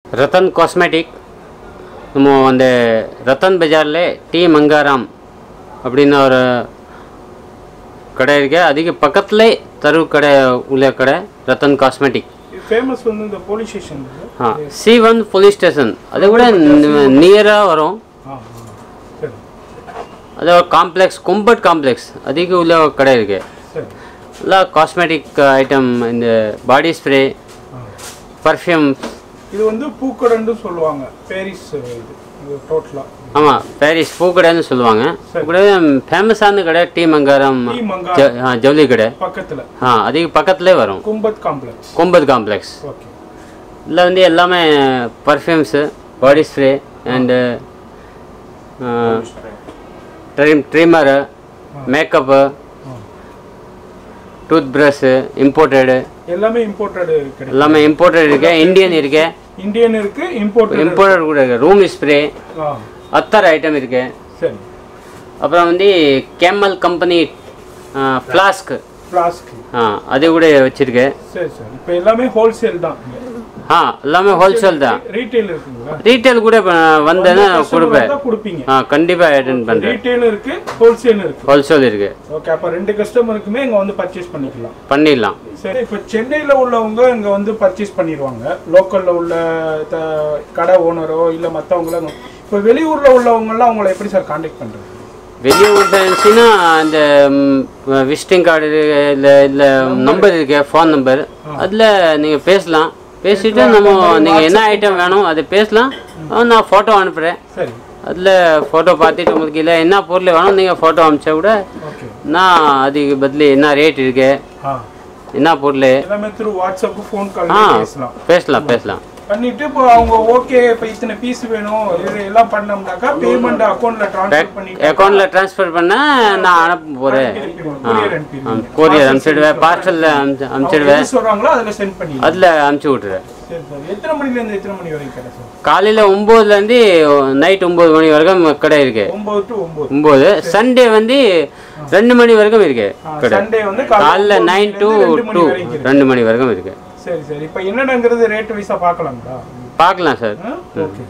Ratan cosmetic நம்ம அந்த ரத்தன் பஜாரில் டி மங்காராம் அப்படின்னு ஒரு கடை இருக்கு அதுக்கு பக்கத்துலே தரு கடை உள்ள கடை ரத்தன் காஸ்மெட்டிக் இது ஃபேமஸ் வந்து இந்த போலீஸ் ஸ்டேஷன் ஆ சி ஒன் போலீஸ் ஸ்டேஷன் அதை விட நியராக வரும் ஆ ஆ சரி அது ஒரு காம்ப்ளெக்ஸ் கும்பட் காம்ப்ளெக்ஸ் அதுக்கு உள்ள ஒரு கடை இருக்கு சரி எல்லாம் காஸ்மெட்டிக் ஐட்டம் இந்த பாடி ஸ்ப்ரே ஆ பர்ஃப்யூம் இது வந்து பூக்கடன்னு சொல்லுவாங்க பாரிஸ் இது இது டோட்டலாக ஆமாம் பாரிஸ் பூக்கடைன்னு சொல்லுவாங்க சரி. கூட ஃபேமஸான கடை டி மங்காரம் டி மங்கா ஜ- ஆ, ஜவுளி கடை பக்கத்தில் ஆ அதுக்கு பக்கத்துலேயே வரும் Kumbath complex Kumbath complex okay இதில் வந்து எல்லாமே perfumes body spray and trim trimmer makeup ஆ. டூத் ப்ரஷ்ஷு இம்போர்ட்டடு எல்லாமே இம்போர்ட்டடு கிடைக்கும் எல்லாமே இம்போர்ட்டட் இருக்கு இந்தியன் இருக்கு இந்தியன் இருக்கு இம்போர்ட்டட் இம்போர்ட்டட் கூட இருக்கு ரூம் ஸ்ப்ரே ஆ அத்தர் ஐட்டம் இருக்கு சரி அப்புறம் வந்து கேமல் கம்பெனி ஃப்ளாஸ்க்கு ஃப்ளாஸ்க் ஆ அது கூட வச்சிருக்கேன் சரி சரி இப்போ எல்லாமே ஹோல்சேல் தான் ஆ எல்லாமே ஹோல்சேல் தான் ரீட்டைல் இருக்குங்களா ரீட்டைல் கூட இப்ப வந்தேன்னா கொடுப்பேன் தான் கொடுப்பீங்க ஆ கண்டிப்பாக அட்டென்ட் பண்ணுறேன் ரீட்டைல் இருக்கு ஹோல்சேல் இருக்கு ஹோல்சேல் இருக்கு ஓகே அப்போ ரெண்டு கஸ்டமருக்குமே இங்க வந்து பர்ச்சேஸ் பண்ணிக்கலாம் பண்ணிடலாம் சரி இப்போ சென்னையில் உள்ளவங்க இங்கே வந்து பர்ச்சேஸ் பண்ணிடுவாங்க லோக்கலில் உள்ள த- கடை ஓனரோ இல்லை மற்றவங்களும் இப்போ வெளியூரில் உள்ளவங்கலாம் அவங்கள எப்படி சார் காண்டாக்ட் பண்ணுறது வெளியூர் இருந்துச்சுன்னா அந்த விசிட்டிங் கார்டு இல்லை இல்லை நம்பர் இருக்கு ஃபோன் நம்பர் அதில் நீங்கள் பேசலாம் பேசிட்டு நம்ம நீங்கள் என்ன ஐட்டம் வேணும் அது பேசலாம் அஹ் நான் ஃபோட்டோ அனுப்புகிறேன் சரி அதில் ஃபோட்டோ பார்த்துட்டு உங்களுக்கு இல்லை என்ன பொருள் வேணும் நீங்கள் ஃபோட்டோ அனுப்பிச்சா கூட ஓகே நான் அதுக்கு பதில் என்ன ரேட் இருக்கு ஆ என்ன பொருள் எல்லாமே த்ரூ வாட்ஸ்அப் ஃபோன் கால் ஆ பேசலாம் பேசலாம் பேசலாம் பண்ணிட்டு இப்போ அவங்க ஓகே இப்போ இத்தனை பீஸ் வேணும் இது எல்லாம் பண்ணோம்னாக்கா பேமெண்ட் அக்கௌண்ட்ல ட்ரான்ஸ்ஃபர் பண்ணிட்டு அக்கௌண்ட்டில் ட்ரான்ஸ்ஃபர் பண்ணால் நான் அனுப்ப போகிறேன் courier அனுப்பிடுவீங்க. கொரியர் அனுப்பிச்சிடுவேன் பார்சலில் அனுப்பிச்சு அவங்க அனுப்பிச்சிடுவேன் எது சொல்றாங்களோ அதில் சென்ட் பண்ணி அதில் அனுப்பிச்சி விட்ருவேன் சரி சார் எத்தனை மணிலேருந்து எத்தனை மணி வரைக்கும் கடை சார் காலையில் ஒம்போதுலேருந்து நைட் ஒம்பது மணி வரைக்கும் கடை இருக்கு ஒம்பது டு ஒம்பது ஒம்பது சண்டே வந்து ரெண்டு மணி வரைக்கும் இருக்கு கடை சண்டே வந்து காலைல ஒன்பது நைன் டு மணிலேருந்து ரெண்டு மணி டூ வரைக்கும் இருக்கு. ரெண்டு மணி வரைக்கும் இருக்கு சரி சரி இப்போ என்னங்கிறது ரேட் வைஸா பார்க்கலாங்களா பார்க்கலாம் சார் ஓகே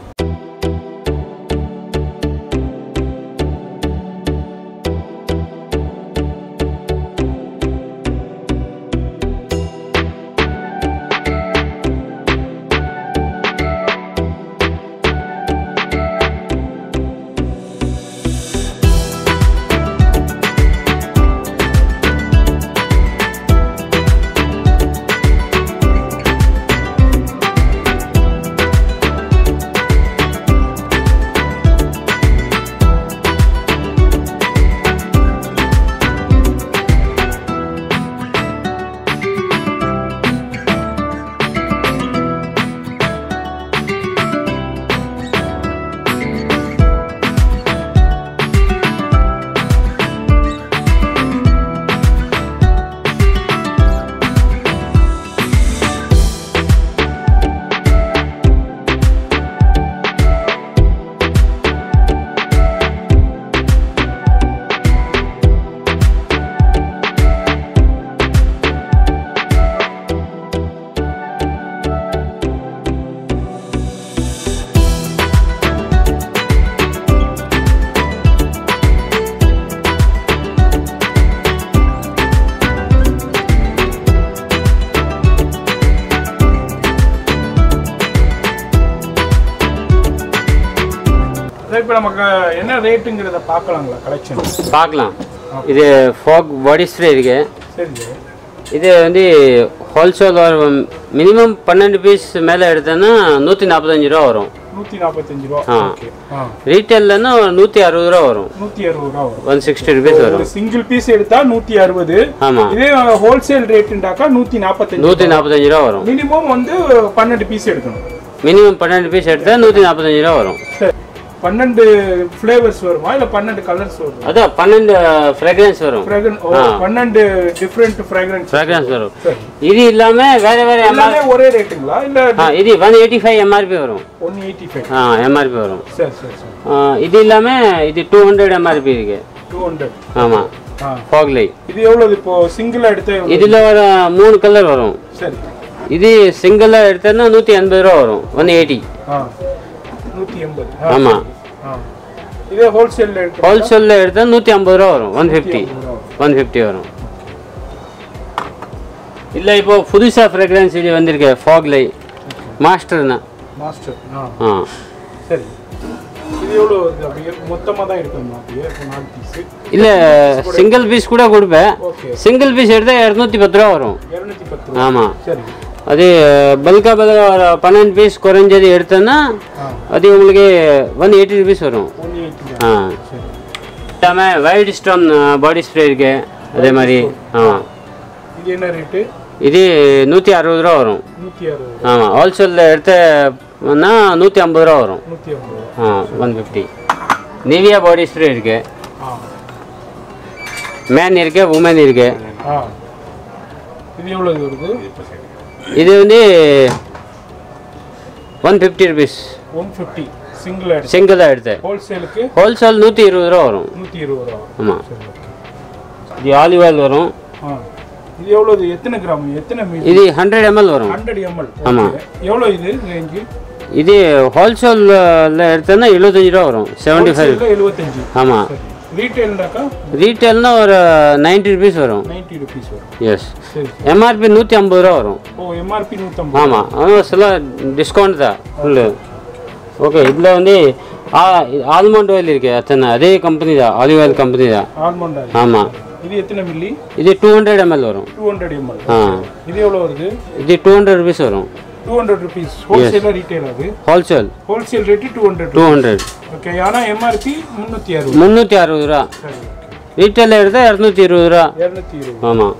இப்போ நமக்கு என்ன ரேட்டுங்கிறத பார்க்கலாங்களா கலெக்ஷன் பார்க்கலாம் இது ஃபாக் பாடி ஸ்ப்ரே இருக்கு சரி சார் இது வந்து ஹோல்சேல் வரும் மினிமம் பன்னெண்டு பீஸ் மேலே எடுத்தேன்னா நூற்றி நாற்பத்தஞ்சு ரூபா வரும் நூற்றி நாற்பத்தஞ்சு ரூபா ஆ. ஓகே ஆ ரீட்டெயில்னா நூற்றி அறுபது ரூபா வரும் நூற்றி அறுபது ரூபா வரும் ஒன் சிக்ஸ்டி ருபீஸ் வரும் ஒரு சிங்கிள் பீஸ் எடுத்தா நூற்றி அறுபது ஆமாம் இதே ஹோல்சேல் ரேட்டுண்டாக்கா நூற்றி நாற்பத்தஞ்சு நூற்றி நாற்பத்தஞ்சு ரூபா வரும் மினிமம் வந்து பன்னெண்டு பீஸ் எடுக்கணும் மினிமம் பன்னெண்டு பீஸ் எடுத்தால் நூற்றி நாற்பத்தஞ்சு ரூபா வரும் சரி பன்னெண்டு ஃப்ளேவர்ஸ் வருமா இல்லை பன்னெண்டு கலர்ஸ் வருமா அதான் பன்னெண்டு ஃப்ராக்ரன்ஸ் வரும் ஃப்ராக்ரன் ஓ பன்னெண்டு டிஃப்ரெண்ட் ஃப்ராக்ரன்ஸ் ஃப்ராக்ரன்ஸ் வரும் சரி இது இல்லாமல் வேறு வேறு எம்ஆர் எல்லாமே ஒரே ரேட்டுங்களா இல்லை ஆ இது ஒன் எயிட்டி ஃபைவ் எம்ஆர்பி வரும் ஒன் எயிட்டி ஃபைவ் ஆ எம்ஆர்பி வரும் சரி சரி சரி ஆ, இது இல்லாமல் இது டூ ஹண்ட்ரட் எம்ஆர்பி இருக்கு டூ ஹண்ட்ரட் ஆமாம் ஆ ஃபாக்லை இது எவ்வளவு இப்போ சிங்கிள் எடுத்து எவ்வளவு? இதில் ஒரு மூணு கலர் வரும் சரி இது சிங்கிளாக எடுத்தோன்னா நூற்றி எண்பது ரூபா வரும் ஒன் எயிட்டி ஆ நூற்றி எண்பது ஆமாம் ஆ இதே ஹோல்சேலில் எடுக்க ஹோல்சேலில் எடுத்தால் நூற்றி ஐம்பது ரூபா வரும் ஒன் ஃபிஃப்டி ஒன் ஃபிஃப்டி வரும் இல்லை இப்போ புதுசாக ஃப்ரெக்ரன்ஸ் இது வந்திருக்கு ஃபாக்லை மாஸ்டர்னா மாஸ்டர் ஆ ஆ சரி இது எவ்வளோ வருது அப்படியே மொத்தமாக தான் எடுக்கணுமா அப்படியே இப்போ நாலு பீஸு இல்லை சிங்கிள் பீஸ் கூட கொடுப்பேன் ஓகே சிங்கிள் பீஸ் எடுத்தால் இரநூத்தி பத்து ரூபா வரும் இரநூத்தி பத்து ரூபா ஆமாம் சரி அது பல்கா பல்கா ஒரு பன்னெண்டு பீஸ் குறைஞ்சது எடுத்தோன்னா ஆ அது உங்களுக்கு ஒன் எயிட்டி ருபீஸ் வரும் ஒன் எயிட்டி ஆ சரி இல்லாமல் வைல்ட் ஸ்டோன் பாடி ஸ்ப்ரே இருக்கு அதே மாதிரி ஆ இது என்ன ரேட்டு இது நூற்றி அறுபது ரூபா வரும் நூற்றி அறுபது ஆமாம் ஹோல்சேலில் எடுத்தோம்னா நூற்றி ஐம்பது ரூபா வரும் நூற்றி ஐம்பது ஆ one fifty Nivea body spray இருக்கு ஆ மேன் இருக்கு உமன் இருக்கு ஆ இது எவ்வளோ வருது இது வந்து one fifty rupees one fifty single எடுத்து சிங்கிளாக எடுத்தேன் ஹோல்சேலுக்கு ஹோல்சேல் நூற்றி இருபது ரூபா வரும் நூற்றி இருபது ரூபா ஆமாம் சரி ஓகே இது ஆலிவ் ஆயில் வரும் ஆ இது எவ்வளோ இது எத்தனை கிராம் எத்தனை மீ இது ஹண்ட்ரட் எம்எல் வரும் ஹண்ட்ரட் எம்எல் ஆமா. எவ்வளோ இது ரேஞ்சு இது ஹோல்சேலில் எடுத்தோன்னா எழுபத்தஞ்சு ரூபா வரும் செவன்ட்டி ஃபைவ் எழுபத்தஞ்சு ஆமாம் சரி ரீட்டைல்னாக்கா ரீட்டெயில்னா ஒரு நைன்ட்டி ருபீஸ் வரும் நைன்ட்டி ருபீஸ் வரும் எஸ் சரி எம்ஆர்பி நூற்றி ஐம்பது ரூபா வரும் ஓ எம்ஆர்பி நூற்றம்பது ஆமாம் ஆனால் சில டிஸ்கவுண்ட் தான் ஃபுல்லு ஓகே இதில் வந்து ஆல்மண்ட் ஆயில் இருக்கு அத்தனை அதே கம்பெனி தான் ஆலிவ் ஆயில் கம்பெனி தான் ஆல்மண்ட் ஆயில் ஆமாம் இது எத்தனை மில்லி இது டூ ஹண்ட்ரட் எம்எல் வரும் டூ ஹண்ட்ரட் எம்எல் ஆ இது எவ்வளோ வருது இது டூ ஹண்ட்ரட் ருபீஸ் வரும் டூ ஹண்ட்ரட் ருபீஸ் ஹோல்சேலாக ரீட்டைல் அது wholesale wholesale rate two hundred two hundred okay ஆனால் எம்ஆர்பி முந்நூற்றி அறுபது முந்நூற்றி அறுபது ரூபா சரி ரீட்டெயிலில் எடுத்தால் இரநூத்தி இருபது ரூபா இரநூத்தி இருபது ஆமாம்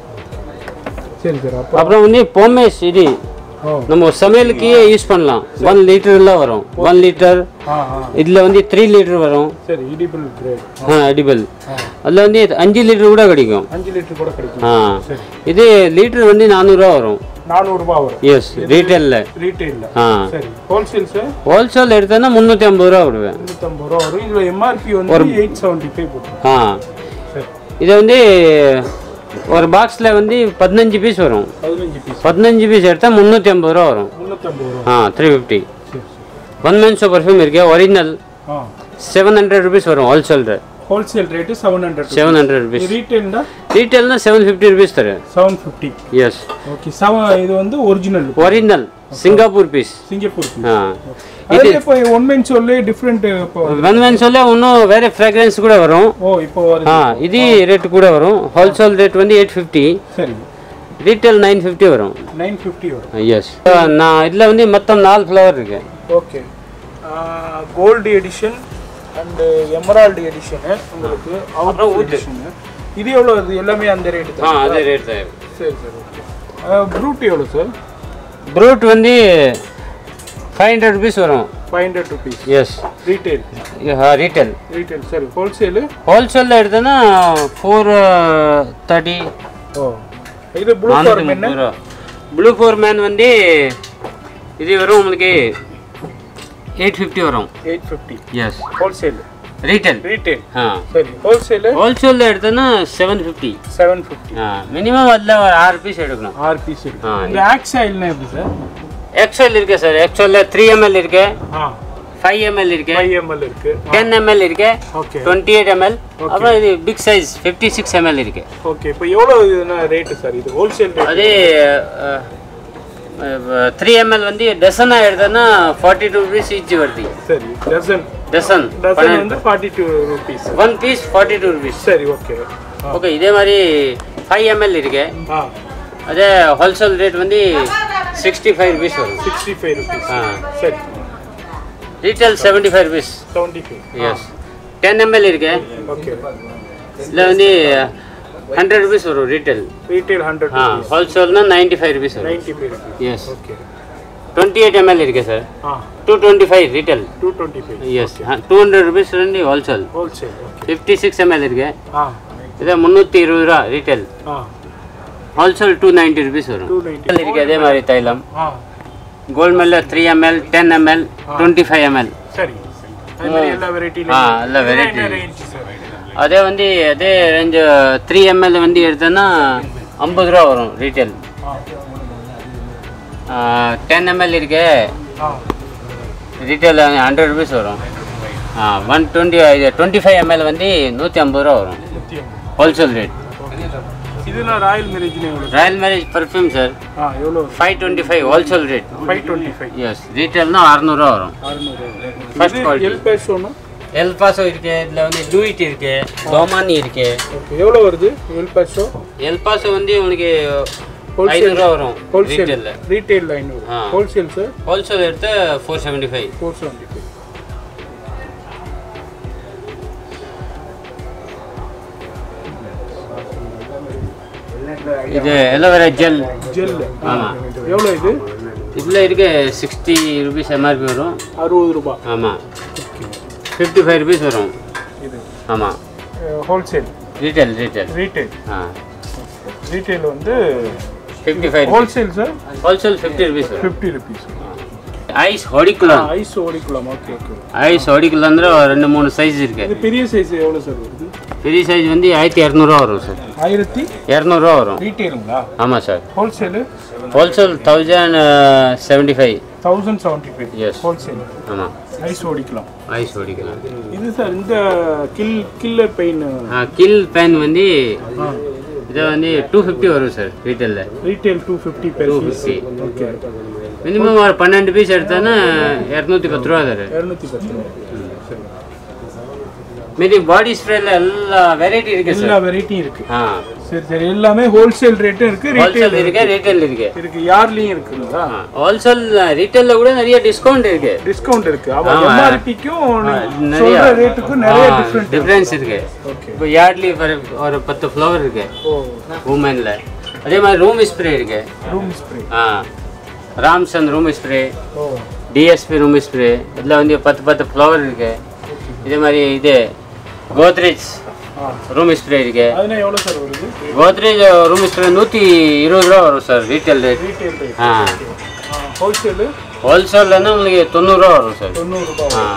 சரி சார் அப்போ அப்புறம் வந்து பொம்மேஸ் இது ஓ நம்ம சமையலுக்கு யூஸ் பண்ணலாம் ஒன் லிட்டர்லாம் வரும் ஒன் லிட்டர் ஆ ஆ இதில் வந்து த்ரீ லிட்டர் வரும் சரி இடிபிள் கிரேட் ஆ அடிபல் அதில் வந்து அஞ்சு லிட்டர் கூட கிடைக்கும் அஞ்சு லிட்டர் கூட கிடைக்கும் ஆ சரி இது லிட்டர் வந்து நானூறுரூவா வரும் நானூறுரூபா வரும் எஸ் ரீட்டெயிலில் ரீட்டைலில் ஆ சரி ஹோல்சேல் சார் ஹோல்சேல் எடுத்தேன்னா முந்நூற்றி ஐம்பது ரூபா விடுவேன் முந்நூற்றம்பது ரூபா வரும் இதில் எம்ஆர்பி வந்து எயிட் செவன்ட்டி ஃபைவ் போட்டுரும் ஆ சரி இது வந்து ஒரு பாக்ஸில் வந்து பதினஞ்சு பீஸ் வரும் பதினஞ்சு பீஸ் பதினஞ்சு பீஸ் எடுத்தால் முந்நூற்றி ஐம்பது ரூபா வரும் முந்நூற்றம்பது ரூபா ஆ த்ரீ ஃபிஃப்டி சரி சரி ஒன் மேன்ஸோ பர்ஃப்யூம் இருக்கு ஒரிஜினல் ஆ செவன் ஹண்ட்ரட் ருபீஸ் வரும் wholesale wholesale rate seven hundred seven hundred rupees ரீட்டைல்னா ரீட்டெயில்னா செவன் ஃபிஃப்டி ருபீஸ் தரேன் seven fifty yes okay seven இது வந்து original original Singapore piece Singapore ஆ அது இப்போ ஒன் மெயின் சொல்லி டிஃப்ரெண்ட் இப்போ ஒன் மேன் சொல்ல இன்னும் வேறு ஃப்ராக்ரன்ஸ் கூட வரும் ஓ இப்போ வருது ஆ இது ரேட் கூட வரும் ஹோல்சேல் ரேட் வந்து எயிட் ஃபிஃப்டி சரி ரீட்டெயில் நைன் ஃபிஃப்டி வரும் நைன் ஃபிஃப்டி வரும் எஸ் நான் இதில் வந்து மொத்தம் நாலு ஃப்ளவர் இருக்கு okay gold edition and emerald edition உங்களுக்கு அவுட் எடிஷனு இது எவ்வளோ வருது எல்லாமே அந்த ரேட்டு ஆ தான் அதே ரேட் தான் சரி சரி ஓகே ப்ரூட் எவ்வளோ சார் ப்ரூட் வந்து ஃபைவ் ஹண்ட்ரட் ருபீஸ் வரும் five hundred rupees yes retail retail retail சரி ஹோல்சேலு ஹோல்சேலில் எடுத்தோன்னா ஃபோர் தேர்ட்டி ஓ இது ப்ளூ ஃபார்ம் என்ன ப்ளூ ஃபோர் மேன் வந்து இது வரும் உங்களுக்கு எயிட் ஃபிஃப்டி வரும் eight fifty yes wholesale retail retail ஆ சரி ஹோல்சேலு ஹோல்சேலில் எடுத்தோன்னா செவன் ஃபிஃப்டி செவன் ஃபிஃப்டி ஆ மினிமம் அதில் ஒரு ஆறு பீஸ் எடுக்கணும் ஆறு பீஸ் ஆ, இந்த ஆக்ஸ் ஆயில்னா எப்படி சார் எக்ஸ்எல் இருக்கு சார் எக்ஸ்எல்ல த்ரீ எம்எல் இருக்கு ஆ ஃபைவ் எம்எல் இருக்கு ஃபைவ் எம்எல் இருக்கு டென் எம்எல் இருக்கு ஓகே டுவெண்ட்டி எயிட் எம்எல் அப்புறம் இது big size fifty six ML இருக்கு ஓகே இப்போ எவ்வளோ இதுனா ரேட்டு சார் இது ஹோல்சேல் ரேட் அது த்ரீ எம்எல் வந்து டசனாக எடுத்தோன்னா ஃபார்ட்டி டூ ருபீஸ் ஈச் வருது சரி டசன் டசன் டசன் வந்து forty two rupees one piece forty two rupees சரி ஓகே ஓகே இதே மாதிரி ஃபைவ் எம்எல் இருக்கு ஆ அதே ஹோல்சேல் ரேட் வந்து சிக்ஸ்டி ஃபைவ் ருபீஸ் வரும் சிக்ஸ்டி ஃபைவ் ருபீஸ் ஆ சரி retail seventy five rupees seventy five yes ten ML இருக்கு ஓகே இதில் வந்து ஹண்ட்ரட் ருபீஸ் வரும் ரீட்டெயில் ரீட்டைல் ஹண்ட்ரட் ஆ ஹோல்சேல்னா நைன்ட்டி ஃபைவ் ருபீஸ் வரும் ninety five rupees yes okay twenty eight ML இருக்கு சார் ஆ two twenty five retail two twenty five yes two hundred rupees ರಂಡಿ wholesale wholesale okay fifty six M L ಇருக்கு ஆ ಇದೆ ಮುನ್ನೂற்றி இருபது ரூபா ரீட்டெயில் ஆ ஹோல்சேல் டூ நைன்ட்டி ருபீஸ் வரும் டூ நைன்ட்டி இருக்கு அதே மாதிரி தைலம் ஆ கோல்ட் மெல்ல three ML ten ML twenty five ML சரி அது மாதிரி எல்லா வெரைட்டிலையும் ஆ ಎಲ್ಲ ವೆರೈಟಿ ரேஞ்ச் சார் அதே வந்து அதே ரேஞ்ச் த்ரீ எம்எல் வந்து எடுத்தோன்னா ஐம்பது ரூபா வரும் ரீட்டெயில் ஆ டென் எம்எல் இருக்கு ஆ ரீட்டைல் ஹண்ட்ரட் ருபீஸ் வரும் ஒன் டுவெண்ட்டி இது டுவெண்ட்டி ஃபைவ் எம்எல் வந்து நூற்றி ஐம்பது ரூபா வரும் நூற்றி ஹோல்சேல் ரேட் இதெல்லாம் ராயல் மேரேஜ்னு எவ்வளோ ராயல் மேரேஜ் பர்ஃப்யூம் சார் ஆ எவ்வளோ five twenty five wholesale rate five twenty five yes ரீட்டைல்னா அறநூறுவா வரும் அறுநூறு First quality. எல் பேசோன்னா எல் பாசோ இருக்கு இதில் வந்து லூயிட் இருக்கு டோமானி இருக்கு ஓகே எவ்வளோ வருது எல் பேசோ எல் பாசோ வந்து உங்களுக்கு Wholesale. ஐநூறுரூவா வரும் ஹோல்சேல் ரீட்டைலில் ரீட்டைல் ஐநூறு ஆ. ஹோல்சேல் சார் ஹோல்சேல் எடுத்து four seventy five four seventy five இது எலோவேரா ஜெல் ஜெல் ஆமாம் எவ்வளோ இது இதில் இருக்கு சிக்ஸ்டி ருபீஸ் எம்ஆர்பி வரும் அறுபது ரூபாய் ஆமாம் ஃபிஃப்டி ஃபைவ் ருபீஸ் வரும் இது ஆமாம் ஹோல்சேல் ரீட்டைல் ரீட்டைல் ரீட்டைல் ஆ ரீட்டைல் வந்து fifty five wholesale sir wholesale fifty rupees வரும் ஃபிஃப்டி ருபீஸ் ஐஸ் ಹೊಡಿக்கலாம் ஐஸ் ஓடிக்கலாம் ஓகே ஓகே ஐஸ் ಹೊಡಿக்கலாம் ಅಂದ್ರೆ ரெண்டு மூணு சைஸ் இருக்கு இது பெரிய சைஸ் எவ்வளோ சார் வருது பெரிய சைஸ் வந்து ஆயிரத்தி இரநூறுவா வரும் சார் ஆயிரத்தி இரநூறுவா வரும் ரீட்டைலுங்களா ஆமாம் sir wholesale wholesale thousand seventy five thousand seventy five Yes. Wholesale ஆமாம் ஐஸ் ஓடிக்கலாம் ஐஸ் ಹೊಡಿக்கலாம் இது சார் இந்த kill killer pain kill pain வந்து இது வந்து டூ ஃபிஃப்டி வரும் சார் ரீட்டெயிலில் retail two fifty per two piece fifty okay minimum ஒரு பன்னெண்டு பீஸ் எடுத்தானா இரநூத்தி பத்து ரூபா தரு இரநூத்தி பத்து ரூபா சரி மீதி பாடி ஸ்ப்ரேல எல்லா வெரைட்டி இருக்கு எல்லா சார் வெரைட்டியும் இருக்கு ஆ சரி சரி எல்லாமே ஹோல்சேல் ரேட்டும் இருக்கு ஹோல்சேல் ரீட்டைல் இருக்கு ரீட்டைல் இருக்கு இருக்கு யார்லையும் இருக்குங்களா ஹோல்சேல் ரீட்டைலில் கூட நிறைய டிஸ்கவுண்ட் இருக்கு டிஸ்கவுண்ட் இருக்கு ஆமா ஆமா. எம்ஆர்பிக்கும் நிறைய சொல்ற ரேட்டுக்கும் நிறைய டிஃப்ரெண்ட் டிஃப்ரென்ஸ் இருக்கு ஓகே இப்போ யார்ட்லி ஒரு பத்து ஃப்ளவர் இருக்கு ஓ உமனில் அதே மாதிரி ரூம் ஸ்ப்ரே இருக்கு ரூம் ஸ்ப்ரே ஆ ராம்சந்த் ரூம் ஸ்ப்ரே ஓ டிஎஸ்பி ரூம் ஸ்ப்ரே இதில் வந்து பத்து பத்து ஃப்ளவர் இருக்கு இதே மாதிரி இது கோத்ரேஜ் ஆ ரூம் ஸ்ப்ரே இருக்கு அதுனா எவ்வளோ சார் வருது கோத்ரேஜ் ரூம் ஸ்ப்ரே நூற்றி இருபது ரூபா வரும் sir retail rate retail rate ஆ ஹோல்சேலு ஹோல்சேல்னா உங்களுக்கு தொண்ணூறுரூவா வரும் சார் தொண்ணூறு ரூபாய் ஆ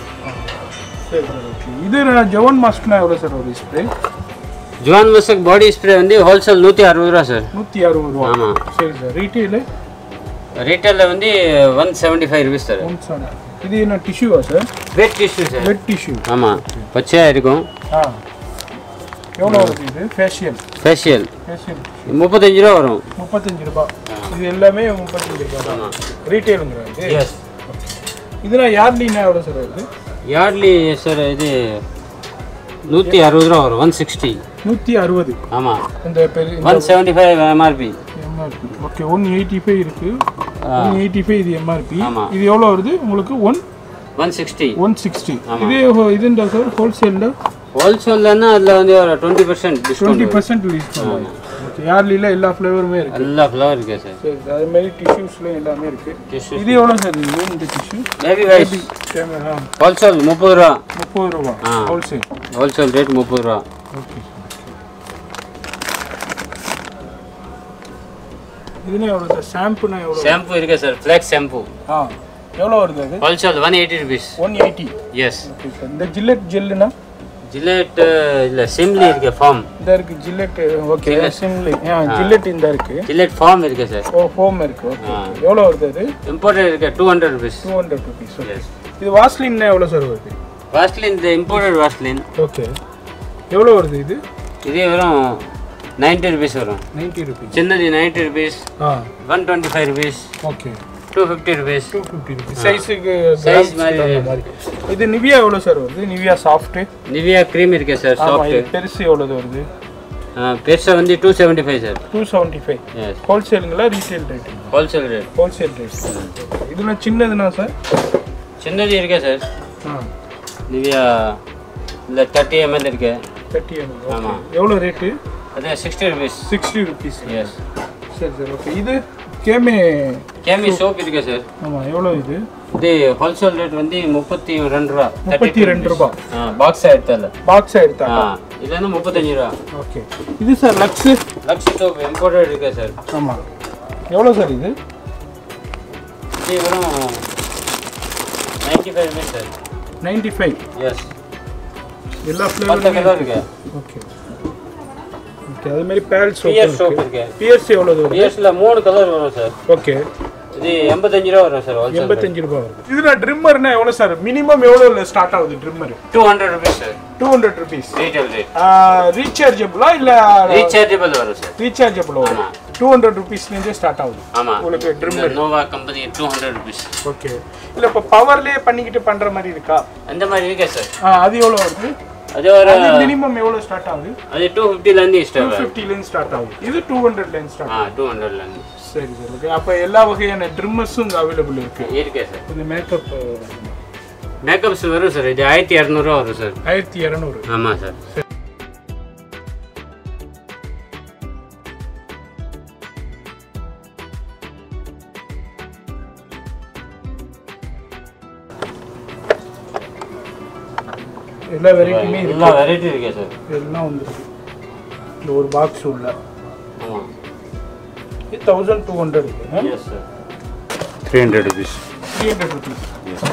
சரி சார் ஓகே இது நான் ஜவான் மாஸ்க்னா எவ்வளோ சார் வருது spray Jovan musk body spray வந்து ஹோல்சேல் நூற்றி அறுபது ரூபா சார் நூற்றி அறுபது ரூபா ஆமாம் சரி சார் ரீட்டெயிலு ரீட்டைலில் வந்து one seventy five rupees sir one seven இது என்ன டிஷ்யூவா sir wet tissue sir wet tissue ஆமாம் பச்சையாக இருக்கும் ஆ எவ்வளோ வருது இது ஃபேஷியல் ஃபேஷியல் ஃபேஷியல் முப்பத்தஞ்சு ரூபா வரும் முப்பத்தஞ்சு ரூபாய் இது எல்லாமே முப்பத்தஞ்சு ரூபாய் தான் ஆமாம் ரீட்டெயிலுங்கிற இது எஸ் இதெல்லாம் யார்லின்னா எவ்வளோ சார் வருது யார்ட்லி சார் இது நூற்றி அறுபது ரூபா வரும் ஒன் சிக்ஸ்டி நூற்றி அறுபது ஆமாம் இந்த பெரிய one seventy five MRP MRP okay one eighty five இருக்கு ஒன் எயிட்டி ஃபைவ் இது எம்ஆர்பி ஆமா. இது எவ்வளோ வருது உங்களுக்கு one one sixty one sixty இது ஹோ- இதுண்டா சார் ஹோல்சேலில் ஹோல்சேல்லன்னா அதில் வந்து ஒரு twenty percent twenty discount percent release பண்ணுவாங்க ஓகே யார்லியில் எல்லா ஃப்ளேவருமே இருக்கு எல்லா ஃப்ளவர் இருக்கு சார் சரி அது மாதிரி டிஷ்யூஸ்லையும் எல்லாமே இருக்கு Tissues. இது எவ்வளோ சார் இது இந்த டிஷ்யூ பேபி வைஸ் கேமரா ஹோல்சேல் முப்பது ரூபா முப்பது ரூபா ஆ. ஹோல்சேல் ஹோல்சேல் ரேட் முப்பது ரூபா ஓகே இதுனா எவ்வளோ சார் ஷாம்புனா எவ்வளோ ஷாம்பு இருக்கு சார் ஃப்ளாக்ஸ் ஷாம்பு ஆ எவ்வளோ வருது அது wholesale one eighty rupees one eighty yes okay sir இந்த ஜில்லெட் ஜெல்லுனா ஜிலேட் இல்லை சிம்லி இருக்கு ஃபார்ம் இந்த இருக்கு ஜில்லெட் ஓகே சிம்லி ஆ ஜில்லெட் இந்த இருக்கு ஜிலேட் ஃபார்ம் இருக்கு சார் ஓ ஃபோம் இருக்கு ஓகே எவ்வளோ வருது அது இம்போர்ட்டட் இருக்கு two hundred rupees two hundred rupees okay yes இது வாஸ்லின்னா எவ்வளோ சார் வருது வாஸ்லின் இந்த இம்போர்ட்டட் வாஸ்லின் ஓகே எவ்வளோ வருது இது இதே வெறும் நைன்ட்டி ருபீஸ் வரும் நைன்ட்டி ருபீஸ் சின்னது நைன்ட்டி ருபீஸ் ஆ one twenty five rupees okay two fifty rupees two fifty rupees சைஸுக்கு Size மாதிரி. மாதிரி இது நிவியா எவ்வளோ சார் வருது நிவியா சாஃப்ட்டு நிவியா க்ரீம் இருக்கு சார் ஆமாம் சாஃப்ட் இது பெருசு எவ்வளோது வருது பெருசாக வந்து two seventy five sir two seventy five yes ஹோல்சேலுங்களா retail rate wholesale rate wholesale rate இதுனா சின்னதுனா சார் சின்னது இருக்கே சார் ஆ நிவியா இல்லை தேர்ட்டி எம்எல் இருக்கு தேர்ட்டி எம்எல் ஆமா. எவ்வளோ ரேட்டு அது sixty rupees sixty rupees yes சரி சார் ஓகே இது கேமே கேமி சோப் இருக்கு சார் ஆமாம் எவ்வளோ இது இது ஹோல்சேல் ரேட் வந்து முப்பத்தி ரெண்டு ரூபா முப்பத்தி ரெண்டு ரூபா பாக்ஸ் எடுத்தால பாக்ஸாக எடுத்தா ஆ இது வந்து முப்பத்தஞ்சு ரூபா ஓகே இது sir Lux Lux soap imported இருக்கு சார் ஆமாம் எவ்வளோ சார் இது இது வெறும் ninety five rupees sir ninety five yes எல்லா பத்து ஃப்ளேவரும் கலர் இருக்கு ஓகே ஓகே அது மாதிரி பேல் பியர் சோப் சோப் இருக்கு பிஎஸ்சி எவ்வளோ வரும் பியர்ஸில் மூணு கலர் வரும் சார் ஓகே இது எண்பத்தஞ்சு ரூபா வரும் சார் ஹோல்சேல் எண்பத்தஞ்சு ரூபாய் வருது இதுல ட்ரிம்மர்னா எவ்வளோ சார் மினிமம் எவ்வளோ ஸ்டார்ட் ஆகுது trimmer two hundred rupees sir two hundred rupees retail rate ரீசார்ஜபிளா இல்லை ரீசார்ஜபிள் வரும் சார் ரீசார்ஜபிள் வரும் டூ ஹண்ட்ரட் ருபீஸ்லேருந்தே ஸ்டார்ட் ஆகுது ஆமாம் உங்களுக்கு trimmer Nova company two hundred rupees okay இல்லை இப்போ பவர்லேயே பண்ணிக்கிட்டு பண்ணுற மாதிரி இருக்கா அந்த மாதிரி இருக்கே சார் ஆ, அது எவ்வளோ வருது அது ஒரு அது மினிமம் எவ்வளோ ஸ்டார்ட் ஆகுது அது டூ ஃபிஃப்டிலேருந்து டூ ஸ்டார்ட் ஃபிஃப்டிலேருந்து ஸ்டார்ட் ஆகுது இது டூ ஹண்ட்ரட்லேருந்து ஸ்டார்ட் ஆ டூ ஹண்ட்ரட்லேருந்து சரி சரி ஓகே அப்போ எல்லா வகையான ட்ரிம்மர்ஸும் இங்கே அவைலபிள் இருக்கு இருக்கே சார் இந்த மேக்கப் மேக்கப்ஸ் வரும் சார் இது ஆயிரத்தி இரநூறுவா வரும் சார் ஆயிரத்தி இரநூறு ஆமாம் சார் எல்லா வெரைட்டியுமே இருக்கு எல்லா வெரைட்டி இருக்கே சார் எல்லாம் வந்துருக்கு இந்த ஒரு பாக்ஸ் உள்ள ஆமாம் இது thousand two hundred yes sir three hundred rupees three hundred rupees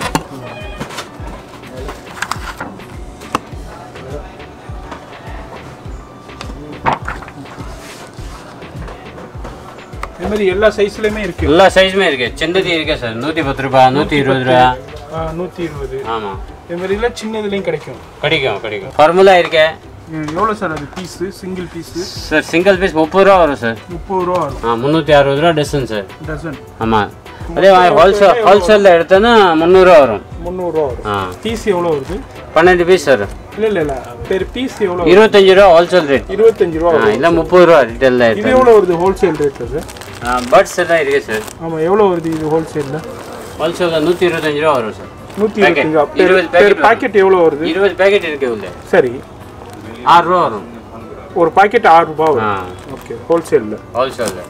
இது மாதிரி எல்லா சைஸ்லையுமே இருக்கு எல்லா சைஸுமே இருக்கு சின்னது இருக்கே சார் நூற்றி பத்து ரூபா நூற்றி இருபது ரூபா ஆ, நூற்றி இருபது ஆமாம் இது மாதிரிலாம் சின்னதுலேயும் கிடைக்கும் கிடைக்கும் கிடைக்கும் ஃபார்முலா இருக்கே ம், எவ்வளோ சார் அது piece single piece sir single piece முப்பது ரூபா வரும் சார் முப்பது ரூபா வரும் ஆ முந்நூற்றி அறுபது ரூபா டசன் சார் டசன் ஆமாம் அதே ஹோல்சேல் ஹோல்சேலில் எடுத்தோன்னா முந்நூறுரூவா வரும் முந்நூறுரூவா வரும் ஆ பீஸ் எவ்வளோ வருது பன்னெண்டு பீஸ் சார் இல்லை இல்லை இல்லை பெர் பீஸ் எவ்வளோ இருபத்தஞ்சு ரூபா ஹோல்சேல் ரேட் இருபத்தஞ்சு ரூபா ஆ வரும் இல்லை முப்பது ரூபா ரிட்டேலில் இது எடுத்தேன் எவ்வளோ வருது ஹோல்சேல் ரேட்டில் சார் பட்ஸ் எல்லாம் இருக்கு சார் ஆமாம் எவ்வளோ வருது இது ஹோல்சேலில் ஹோல்சேலில் நூற்றி இருபத்தஞ்சு ரூபா வரும் சார் நூற்றி Packet. இருபத்தஞ்சா இருபது பெர் packet பாக்கெட் எவ்வளோ வருது இருபது பேக்கெட் இருக்கு உள்ள சரி ஆறு ரூபா வரும் ஒரு பாக்கெட் ஆறு ரூபா ஆ வரும் ஓகே ஹோல்சேலில் ஹோல்சேலில்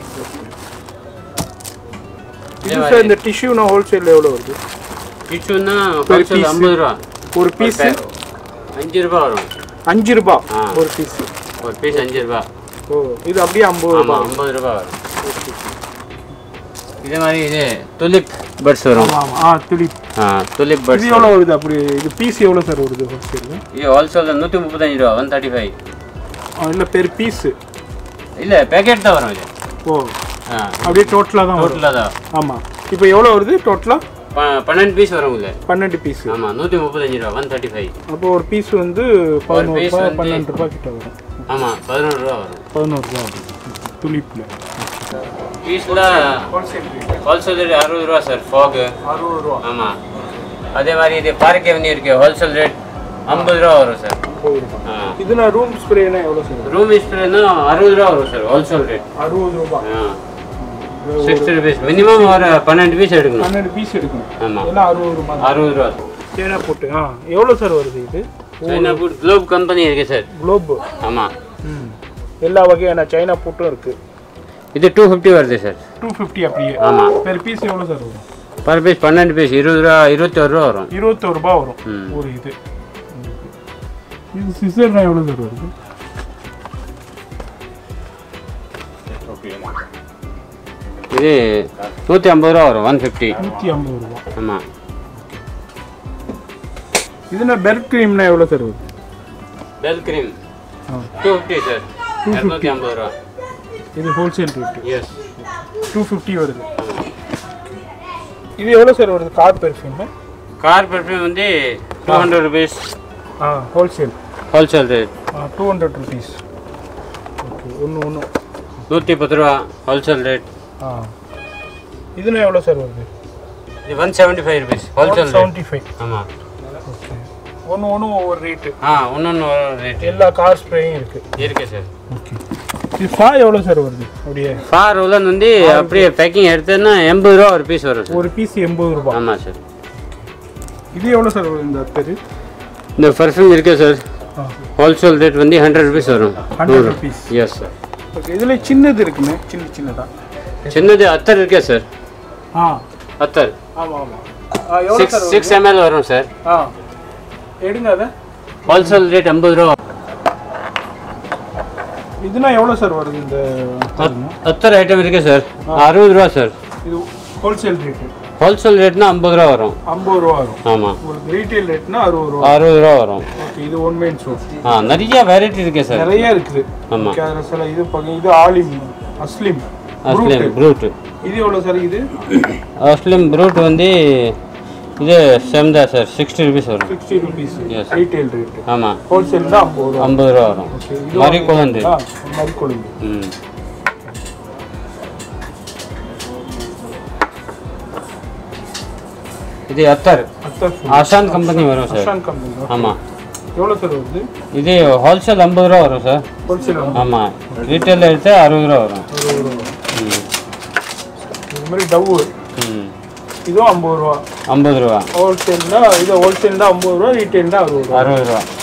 இது சார் இந்த டிஷ்யூனா ஹோல்சேலில் எவ்வளோ வருது டிஷ்யூன்னா Per ஹோல்சேல் piece. ஐம்பது ரூபா ஒரு பீஸு அஞ்சு ரூபா வரும் அஞ்சு ரூபா ஆ. ஒரு பீஸு ஒரு பீஸ் அஞ்சு ரூபா ஓ இது அப்படியே ஐம்பது ரூபா ஆமாம் ஐம்பது ரூபா வரும் இதே மாதிரி இது துலிப் பட்ஸ் வரும் ஆமாம் ஆமாம் ஆ துளி ஆ துலிப் இது பட்ஸ் எவ்வளோ வருது அப்படி இது பீஸ் எவ்வளோ சார் வருது ஹோல்சேலில் இது ஹோல்சேலில் நூற்றி முப்பத்தஞ்சு ரூபா ஒன் தேர்ட்டி ஃபைவ் இல்லை பெர் பீஸு இல்லை பேக்கெட் தான் வரும் இது ஓ ஆ அப்படியே டோட்டலாக தான் வரும் டோட்டலாக தான் ஆமாம் இப்போ எவ்வளோ வருது டோட்டலாக ப- பன்னெண்டு பீஸ் வரும் இல்லை பன்னெண்டு பீஸு ஆமாம் நூற்றி முப்பத்தஞ்சு ரூபா ஒன் தேர்ட்டி ஃபைவ் அப்போ ஒரு பீஸ் வந்து பதினோரு piece ரூபா வந்து- பன்னெண்டு ரூபா கிட்ட வரும் ஆமாம் பதினோரு ரூபா வரும் பதினோரு ரூபா வரும் துளிப்பில் பீஸில் ஹோல்சேல் ஹோல்சேல் ரேட் அறுபது ரூபா சார் ஃபாகு அறுபது ரூபா ஆமாம் அதே மாதிரி இது பார்க் அவென்யூ இருக்கு ஹோல்சேல் ரேட் ஐம்பது ரூபா வரும் சார் முப்பது ரூபா ஆ இதுனா ரூம் ஸ்ப்ரேனா எவ்வளோ சார் ரூம் ஸ்ப்ரேனா அறுபது ரூபா வரும் சார் ஹோல்சேல் ரேட் அறுபது ரூபா ஆ சிக்ஸ்டி ருபீஸ் மினிமம் ஒரு பன்னெண்டு பீஸ் எடுக்கணும் பன்னெண்டு பீஸ் எடுக்கணும் ஆமாம் எல்லாம் அறுபது ரூபா அறுபது ரூபா தேனா போட்டு ஆ எவ்வளோ சார் வருது இது சைனா ஃபுட் குளோப் கம்பெனி இருக்கு சார் குளோப் ஆமாம் ம் எல்லா வகையான சைனா போட்டும் இருக்கு இது டூ ஃபிஃப்டி வருது சார் டூ ஃபிஃப்டி அப்படியே ஆமாம் பெர் பீஸ் எவ்வளோ சார் வரும் பர் பீஸ் பன்னெண்டு பீஸ் இருபது ரூபா இருபத்தோரு ரூபா வரும் இருபத்தோரு ரூபா வரும் ம். ஒரு இது இது சிசர்னா எவ்வளோ சார் வருது இது நூற்றி ஐம்பது ரூபா வரும் ஒன் ஃபிஃப்டி நூற்றி ஐம்பது ரூபா ஆமாம் இதுனா பெர்ட் க்ரீம்னா எவ்வளோ சார் வருது பெல் கிரீம் ஆ. டூ ஃபிஃப்டி சார் இரநூத்தி ஐம்பது ரூபா இது wholesale rate yes two fifty வருது இது எவ்வளோ சார் வருது கார் பெர்ஃப்யூம் கார் பெர்ஃப்யூம் வந்து டூ ஹண்ட்ரட் ருபீஸ் ஆ wholesale wholesale rate two hundred rupees okay ஒன்று ஒன்று நூற்றி பத்து ரூபா ஹோல்சேல் ரேட் ஆ இதுனா எவ்வளோ சார் வருது இது one seventy five rupees wholesale rate seventy five ஆமாம் ஓகே ஒன்று ஒன்று ஒவ்வொரு ரேட்டு ஆ ஒன்று ரேட் எல்லா கார் ஸ்ப்ரேயும் இருக்குது இருக்கு சார் ஓகே இது ஃபா எவ்வளோ சார் வருது அப்படியே ஃபார் உலன் வந்து அப்படியே பேக்கிங் எடுத்தேன்னா எண்பது ரூபா ஒரு பீஸ் வரும் சார் ஒரு பீஸ் எண்பது ரூபா ஆமாம் சார் இது எவ்வளோ சார் வருது இந்த அத்தரு இந்த பர்ஃப்யூம் இருக்கு சார் ஆ ஹோல்சேல் ரேட் வந்து ஹண்ட்ரட் ருபீஸ் வரும் hundred rupees yes sir okay இதில் சின்னது இருக்குண்ணே சின்ன சின்னதா சின்னது அத்தர் இருக்கே சார் ஆ அத்தர் ஆமாம் ஆமாம் ஆ எவ்வளோ சிக்ஸ் சார் சிக்ஸ் எம்எல் வரும் சார் ஆ எடுங்க அதை ஹோல்சேல் ரேட் ஐம்பது ரூபா இதுனா எவ்வளோ சார் வருது இந்த அத்தருனா? அத்தர் ஐட்டம் இருக்கு சார் அறுபது ரூபா சார் இது ஹோல்சேல் ரேட்டு ஹோல்சேல் ரேட்னா ஐம்பது ரூபா வரும் ஐம்பது ரூபா வரும் ஆமாம் உங்களுக்கு ரீட்டைல் ரேட்னா அறுபது ரூபா அறுபது ரூபா வரும் ஓகே இது ஒன் மெயின் ஷோ ஆ நிறைய வெரைட்டி இருக்கு சார் நிறைய இருக்குது ஆமாம் ஓகே அதில் சில இது பார்க்க இது ஆலிம் அஸ்லிம் அஸ்லிம் ப்ரூட் இது எவ்வளோ சார் இது அஸ்லிம் ப்ரூட் வந்து இது சேம் தான் சார் சிக்ஸ்டி ருபீஸ் வரும் sixty rupees Yes. Retail rate ஆமாம் ஹோல்சேல் தான் ஐம்பது ரூபா ஐம்பது ரூபா வரும் இது மறி குழந்தை ஆ, மறி கொழுந்து ம் இது அத்தர் அத்தர் ஆசான் கம்பெனி வரும் சார் அஷான் கம்பெனி ஆமாம் எவ்வளோ சார் வருது இது ஹோல்சேல் ஐம்பது ரூபா வரும் சார் ஹோல்சேல் ஆமாம் ரீட்டைல் எடுத்து அறுபது ரூபா வரும் அறுபது ரூபா ம் இந்த மாதிரி டவ்வு ம் இதுவும் ஐம்பது ரூபா ஐம்பது ரூபா ஹோல்சேல்னா இது ஹோல்சேல் தான் ஐம்பது ரூபா ரீட்டைல் தான் அறுபது ரூபா அறுபது ரூபா